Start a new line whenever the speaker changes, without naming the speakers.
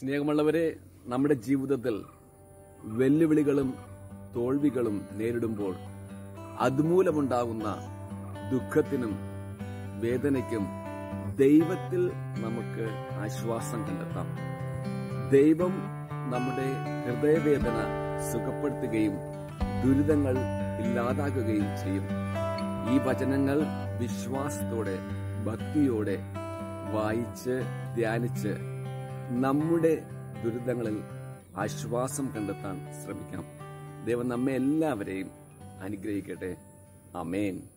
സ്നേഹമുള്ളവരെ നമ്മുടെ ജീവിതത്തിൽ വെല്ലുവിളികളും തോൽവികളും നേരിടുമ്പോൾ അതുമൂലമുണ്ടാകുന്ന ദുഃഖത്തിനും വേദനയ്ക്കും ദൈവത്തിൽ നമുക്ക് ആശ്വാസം കണ്ടെത്താം ദൈവം നമ്മുടെ ഹൃദയവേദന സുഖപ്പെടുത്തുകയും ദുരിതങ്ങൾ ഇല്ലാതാക്കുകയും ചെയ്യും ഈ വചനങ്ങൾ വിശ്വാസത്തോടെ ഭക്തിയോടെ വായിച്ച് ധ്യാനിച്ച് നമ്മുടെ ദുരിതങ്ങളിൽ ആശ്വാസം കണ്ടെത്താൻ ശ്രമിക്കാം ദൈവം നമ്മെ എല്ലാവരെയും അനുഗ്രഹിക്കട്ടെ അമേൻ